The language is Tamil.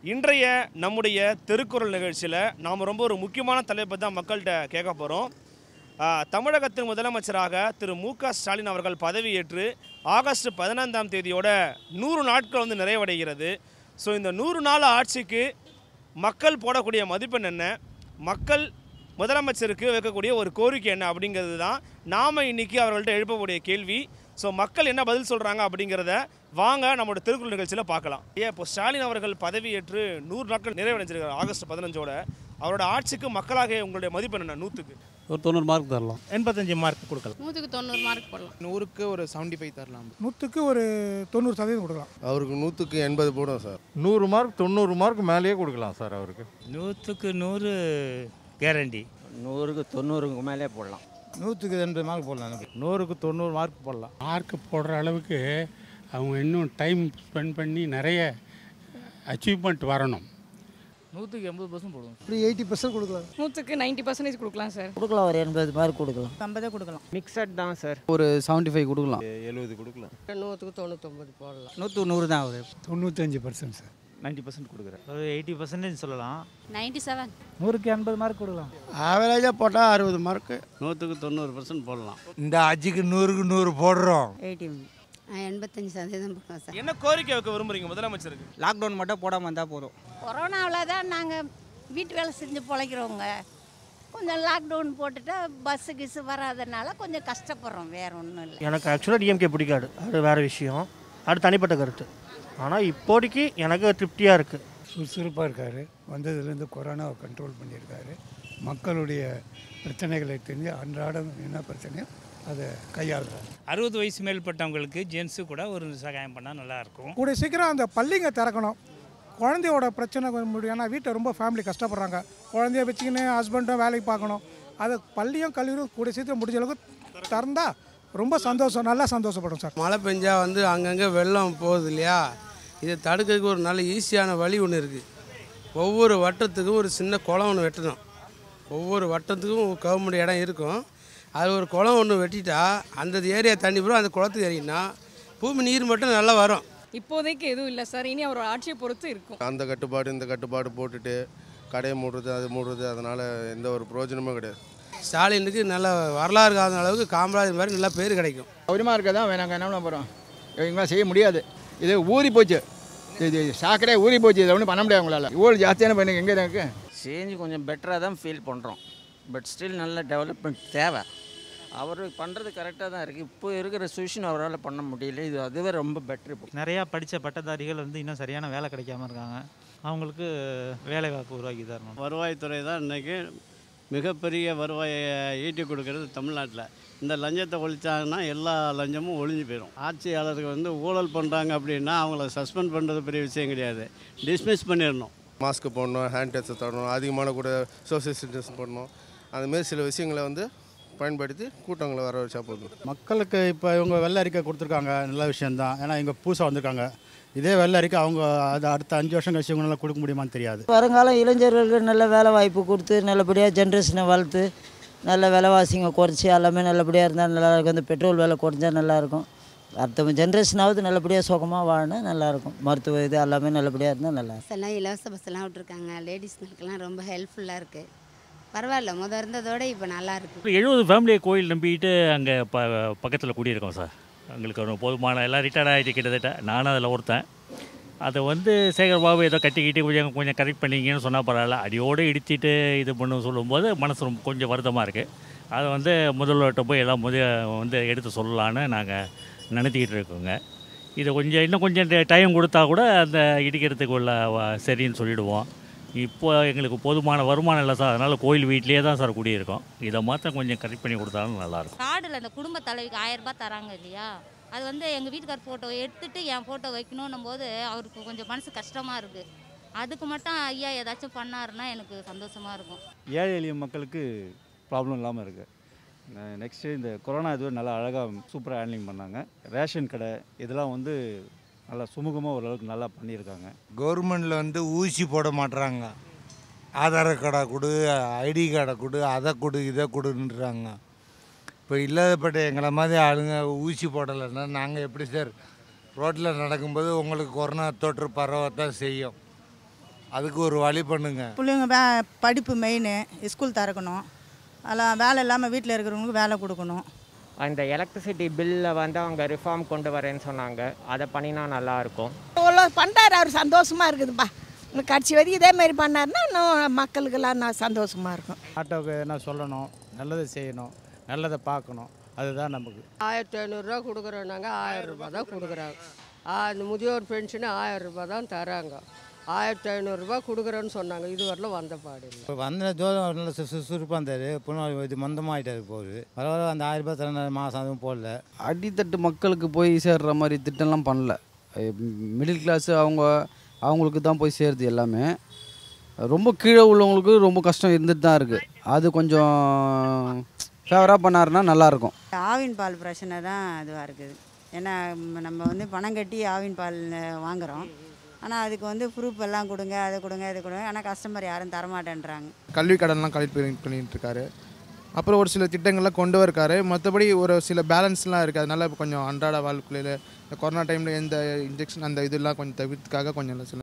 இன்றைய நம்முடைய திருக்குறள் நிகழ்ச்சியில் நாம் ரொம்ப ஒரு முக்கியமான தலைப்பை தான் மக்கள்கிட்ட கேட்க போகிறோம் தமிழகத்தின் முதலமைச்சராக திரு மு க ஸ்டாலின் அவர்கள் பதவியேற்று ஆகஸ்ட் பதினைந்தாம் தேதியோட நூறு நாட்கள் வந்து நிறைவடைகிறது ஸோ இந்த நூறு நாள் ஆட்சிக்கு மக்கள் போடக்கூடிய மதிப்பெண் என்ன மக்கள் முதலமைச்சருக்கு வைக்கக்கூடிய ஒரு கோரிக்கை என்ன அப்படிங்கிறது தான் நாம் இன்னைக்கு அவர்கள்ட்ட எழுப்பக்கூடிய கேள்வி ஸோ மக்கள் என்ன பதில் சொல்கிறாங்க அப்படிங்கிறத வாங்க நம்மளோட திருக்குறள் நிகழ்ச்சியில் பார்க்கலாம் ஏன் இப்போ ஸ்டாலின் அவர்கள் பதவியேற்று நூறு நாட்கள் நிறைவடைஞ்சிருக்காரு ஆகஸ்ட் பதினஞ்சோட அவரோட ஆட்சிக்கு மக்களாக உங்களுடைய மதிப்பெண் என்ன நூற்றுக்கு ஒரு தொண்ணூறு மார்க் தரலாம் எண்பத்தஞ்சு மார்க் கொடுக்கலாம் நூற்றுக்கு தொண்ணூறு மார்க் போடலாம் நூறுக்கு ஒரு செவன்டி ஃபைவ் தரலாம் நூற்றுக்கு ஒரு தொண்ணூறு சதவீதம் கொடுக்கலாம் அவருக்கு நூற்றுக்கு எண்பது போடும் சார் நூறு மார்க் தொண்ணூறு மார்க் மேலேயே கொடுக்கலாம் சார் அவருக்கு நூற்றுக்கு நூறு கேரண்டி நூறுக்கு தொண்ணூறுக்கு மேலே போடலாம் நூற்றுக்கு எண்பது மார்க் போடலாம் நூறுக்கு தொண்ணூறு மார்க் போடலாம் மார்க் போடுற அளவுக்கு அவங்க இன்னும் டைம் ஸ்பெண்ட் பண்ணி நிறைய அச்சீவ்மெண்ட் வரணும் நூற்றுக்கு எண்பது பர்சன்ட் போடுவோம் இப்படி எயிட்டி பர்சன்ட் கொடுக்கலாம் நூற்றுக்கு நைன்ட்டி பர்சன்டேஜ் கொடுக்கலாம் சார் கொடுக்கலாம் ஒரு எண்பது மார்க் கொடுக்கலாம் ஐம்பதே கொடுக்கலாம் மிக்சட் தான் சார் ஒரு செவன்ட்டி ஃபைவ் கொடுக்கலாம் எழுபது கொடுக்கலாம் நூற்றுக்கு தொண்ணூத்தொம்பது போடலாம் நூற்றுக்கு நூறு தான் ஆகுது தொண்ணூத்தஞ்சு பர்சன்ட் சார் நைன்ட்டி பர்சன்ட் கொடுக்குறேன் அதாவது எயிட்டி பர்சன்டேஜ் சொல்லலாம் நைன்ட்டி செவன் நூறுக்கு எண்பது மார்க் கொடுக்கலாம் ஆவரேஜாக போட்டால் அறுபது மார்க்கு நூற்றுக்கு தொண்ணூறு பர்சன்ட் போடலாம் இந்த அஜிக்கு நூறுக்கு நூறு போடுறோம் எயிட்டி எண்பத்தஞ்சு சதவீதம் போடலாம் சார் என்ன கோரிக்கை வைக்க விரும்புறீங்க முதலமைச்சருக்கு லாக்டவுன் மட்டும் போடாமல் இருந்தால் போதும் கொரோனாவில் தான் நாங்கள் வீட்டு வேலை செஞ்சு பிழைக்கிறோங்க கொஞ்சம் லாக்டவுன் போட்டுட்டா பஸ்ஸு கிஸ்ஸு வராதனால கொஞ்சம் கஷ்டப்படுறோம் வேற ஒன்றும் இல்லை எனக்கு ஆக்சுவலாக டிஎம்கே பிடிக்காது அது வேறு விஷயம் அது தனிப்பட்ட கருத்து ஆனால் இப்போதைக்கு எனக்கு திருப்தியாக இருக்குது சுறுசுறுப்பாக இருக்கார் வந்ததுலேருந்து கொரோனாவை கண்ட்ரோல் பண்ணியிருக்காரு மக்களுடைய பிரச்சனைகளை தெரிஞ்சு அன்றாடம் என்ன பிரச்சனையோ அதை கையாளுறாரு அறுபது வயசு மேற்பட்டவங்களுக்கு ஜென்ஸு கூட ஒரு சகாயம் பண்ணால் நல்லாயிருக்கும் கூட சீக்கிரம் அந்த பள்ளிங்க திறக்கணும் குழந்தையோட பிரச்சனை முடியும் ஏன்னா வீட்டில் ரொம்ப ஃபேமிலி கஷ்டப்படுறாங்க குழந்தைய வச்சுக்கின்னு ஹஸ்பண்டும் வேலைக்கு பார்க்கணும் அது பள்ளியும் கல்லூரியும் கூட சீக்கிரம் முடிஞ்ச அளவுக்கு திறந்தா ரொம்ப சந்தோஷம் நல்லா சந்தோஷப்படும் சார் மழை பெஞ்சா வந்து அங்கங்கே வெள்ளம் போகுது இல்லையா இதை தடுக்கிறதுக்கு ஒரு நல்ல ஈஸியான வழி ஒன்று இருக்குது ஒவ்வொரு வட்டத்துக்கும் ஒரு சின்ன குளம் ஒன்று வெட்டணும் ஒவ்வொரு வட்டத்துக்கும் கவர்மெண்ட் இடம் இருக்கும் அது ஒரு குளம் ஒன்று வெட்டிட்டா அந்த ஏரியா தண்ணி பூரா அந்த குளத்துக்கு இறங்கினா பூமி நீர் மட்டும் நல்லா வரும் இப்போதைக்கு எதுவும் இல்லை சார் இனி அவரோட ஆட்சியை பொறுத்து இருக்கும் அந்த கட்டுப்பாடு இந்த கட்டுப்பாடு போட்டுட்டு கடையை மூடுறது அது மூடுறது அதனால் எந்த ஒரு பிரயோஜனமும் கிடையாது ஸ்டாலினுக்கு நல்ல வரலாறு காத அளவுக்கு காமராஜர் மாதிரி நல்லா பேர் கிடைக்கும் சௌரியமாக இருக்க தான் நாங்கள் என்ன பண்ண போகிறோம் இவங்களாம் செய்ய முடியாது இது ஊறி போச்சு இது சாக்கடை ஊறி போச்சு இதை ஒன்றும் பண்ண முடியாது உங்களால் இவ்வளோ ஜாஸ்தியான பையனுக்கு எங்கே இருக்கு சேஞ்சு கொஞ்சம் பெட்டராக தான் ஃபீல் பண்ணுறோம் பட் ஸ்டில் நல்ல டெவலப்மெண்ட் தேவை அவர் பண்ணுறது கரெக்டாக தான் இருக்குது இப்போ இருக்கிற சுச்சுவேஷன் அவரால் பண்ண முடியல இது அதுவே ரொம்ப பெட்ரு இப்போ நிறையா படித்த பட்டதாரிகள் வந்து இன்னும் சரியான வேலை கிடைக்காம இருக்காங்க அவங்களுக்கு வேலை வாய்ப்பு உருவாக்கி தரணும் வருவாய்த்துறை தான் இன்றைக்கி மிகப்பெரிய வருவாயை ஈட்டி கொடுக்கறது தமிழ்நாட்டில் இந்த லஞ்சத்தை ஒழிச்சாங்கன்னா எல்லா லஞ்சமும் ஒழிஞ்சு போயிடும் ஆட்சியாளருக்கு வந்து ஊழல் பண்ணுறாங்க அப்படின்னா அவங்கள சஸ்பெண்ட் பண்ணுறது பெரிய விஷயம் கிடையாது டிஸ்மிஸ் பண்ணிடணும் மாஸ்க் போடணும் ஹேண்ட் டச் தரணும் அதிகமான கூட சோசியல் டிஸ்டன்ஸ் பண்ணணும் அதுமாரி சில விஷயங்களை வந்து பயன்படுத்தி கூட்டங்களை வர வச்சா போதும் மக்களுக்கு இப்போ இவங்க வெள்ளை அறிக்கை கொடுத்துருக்காங்க நல்ல விஷயம்தான் ஏன்னா இங்கே புதுசாக வந்திருக்காங்க இதே வெள்ளை அறிக்கை அவங்க அது அடுத்த அஞ்சு வருஷம் கழிச்சு இவங்களால கொடுக்க முடியுமான்னு தெரியாது வருங்காலம் இளைஞர்களுக்கு நல்ல வேலை வாய்ப்பு கொடுத்து நல்லபடியாக ஜென்ரேஷனை வளர்த்து நல்ல விலைவாசிங்க குறைச்சி எல்லாமே நல்லபடியாக இருந்தால் நல்லா இருக்கும் இந்த பெட்ரோல் விலை குறைஞ்சா நல்லாயிருக்கும் அடுத்த ஜென்ரேஷனாவது நல்லபடியாக சுகமாக வாழனா நல்லாயிருக்கும் மருத்துவ இது எல்லாமே நல்லபடியாக இருந்தால் நல்லா இருக்கும். எல்லாம் இலவச பஸ்ஸெல்லாம் விட்ருக்காங்க லேடிஸ்ங்களுக்கெல்லாம் ரொம்ப ஹெல்ப்ஃபுல்லாக இருக்குது பரவாயில்ல முத இருந்ததோட இப்போ நல்லா இருக்கு எழுபது ஃபேமிலியை கோயில் நம்பிக்கிட்டு அங்கே ப பக்கத்தில் குடியிருக்கோம் சார் எங்களுக்கு ஒரு போதுமான எல்லாம் ரிட்டையர்ட் ஆகிட்டு கிட்டத்தட்ட நானும் அதில் ஒருத்தன் அதை வந்து சேகர் பாபு ஏதோ கட்டிக்கிட்டு கொஞ்சம் கொஞ்சம் கரெக்ட் பண்ணிங்கன்னு சொன்னால் பரவாயில்ல அடியோடு இடிச்சிட்டு இது பண்ண சொல்லும்போது மனசு ரொம்ப கொஞ்சம் வருத்தமாக இருக்குது அதை வந்து முதல்வர்கிட்ட போய் எல்லாம் முத வந்து எடுத்து சொல்லலான்னு நாங்கள் நினைத்திக்கிட்டு இருக்கோங்க இதை கொஞ்சம் இன்னும் கொஞ்சம் டைம் கொடுத்தா கூட அந்த இடிக்கிறதுக்கு உள்ள வ- சரின்னு சொல்லிடுவோம் இப்போ எங்களுக்கு போதுமான வருமானம் இல்லை சார் அதனால் கோயில் வீட்லேயே தான் சார் குடியிருக்கோம் இதை மாத்திரம் கொஞ்சம் கரெக்ட் பண்ணி கொடுத்தாலும் நல்லாயிருக்கும் கார்டில் அந்த குடும்ப தலைவிக்கு ஆயிரம் ரூபாய் தராங்க இல்லையா அது வந்து எங்கள் வீட்டுக்கார் ஃபோட்டோ எடுத்துட்டு என் ஃபோட்டோ வைக்கணுன்னும் போது அவருக்கு கொஞ்சம் மனசு கஷ்டமாக இருக்குது அதுக்கு மட்டும் ஐயா ஏதாச்சும் பண்ணாருன்னா எனக்கு சந்தோஷமாக இருக்கும் ஏழை எளிய மக்களுக்கு ப்ராப்ளம் இல்லாமல் இருக்குது நெக்ஸ்ட்டு இந்த கொரோனா இதுவே நல்லா அழகாக சூப்பராக ஹேண்ட்லிங் பண்ணாங்க ரேஷன் கடை இதெல்லாம் வந்து நல்லா சுமூகமாக ஓரளவுக்கு நல்லா பண்ணியிருக்காங்க கவர்மெண்டில் வந்து ஊசி போட மாட்றாங்க ஆதார கார்டை கொடு ஐடி கார்டை கொடு அதை கொடு இதை கொடுன்றாங்க இப்போ இல்லாதப்பட்ட எங்களை மாதிரி ஆளுங்க ஊசி போடலைன்னா நாங்கள் எப்படி சார் ரோட்டில் நடக்கும்போது உங்களுக்கு கொரோனா தொற்று பரவத்தான் செய்யும் அதுக்கு ஒரு வழி பண்ணுங்க பிள்ளைங்க வே படிப்பு மெயின் ஸ்கூல் திறக்கணும் அதெல்லாம் வேலை இல்லாமல் வீட்டில் இருக்கிறவங்களுக்கு வேலை கொடுக்கணும் அந்த எலக்ட்ரிசிட்டி பில்லை வந்து அவங்க ரிஃபார்ம் கொண்டு வரேன்னு சொன்னாங்க அதை பண்ணினா நல்லாயிருக்கும் இவ்வளோ பண்ணுறாரு அவர் சந்தோஷமாக இருக்குதுப்பா இன்னும் கட்சி வரைக்கும் இதே மாதிரி பண்ணாருன்னா இன்னும் மக்களுக்கெல்லாம் நான் சந்தோஷமாக இருக்கும் ஆட்டோவுக்கு என்ன சொல்லணும் நல்லதை செய்யணும் நல்லதை பார்க்கணும் அதுதான் நமக்கு ஆயிரத்தி ஐநூறுரூவா கொடுக்குறோம் நாங்கள் ஆயிரம் ரூபாய் தான் கொடுக்குறாங்க ஆ, இந்த முதியோர் பென்ஷனு ஆயிரம் ரூபாய் தான் தராங்க ஆயிரத்தி ஐநூறுரூவா கொடுக்குறோன்னு சொன்னாங்க இது வரலும் வந்த பாடு இல்லை இப்போ வந்த ஜோதம் நல்ல சு சுறுசுறுப்பாக இருந்தார் பொண்ணு இது மந்தமாகிட்டாரு போகுது வர வர அந்த ஆயிரம் ரூபாய் தர மாதம் அதுவும் போடல அடித்தட்டு மக்களுக்கு போய் சேர்ற மாதிரி திட்டம்லாம் பண்ணல மிடில் கிளாஸு அவங்க அவங்களுக்கு தான் போய் சேருது எல்லாமே ரொம்ப கீழே உள்ளவங்களுக்கு ரொம்ப கஷ்டம் இருந்துட்டு தான் இருக்குது அது கொஞ்சம் ஃபேவராக பண்ணாருன்னா நல்லாயிருக்கும் ஆவின் பால் பிரச்சனை தான் இதுவாக இருக்குது ஏன்னா ம், நம்ம வந்து பணம் கட்டி ஆவின் பால் வாங்குகிறோம் ஆனால் அதுக்கு வந்து ப்ரூஃப் எல்லாம் கொடுங்க அதை கொடுங்க இது கொடுங்க ஆனால் கஸ்டமர் யாரும் தரமாட்டேன்றாங்க கல்வி கடன்லாம் கலெக்ட் பண்ணி பண்ணிட்டு இருக்காரு அப்புறம் ஒரு சில திட்டங்கள்லாம் கொண்டு வரக்காரு மற்றபடி ஒரு சில பேலன்ஸ்லாம் இருக்குது அதனால இப்ப கொஞ்சம் அன்றாட வாழ்க்கையில் இந்த கொரோனா டைமில் எந்த இன்ஜெக்ஷன் அந்த இதெல்லாம் கொஞ்சம் தவிர்த்துக்காக கொஞ்சம் சில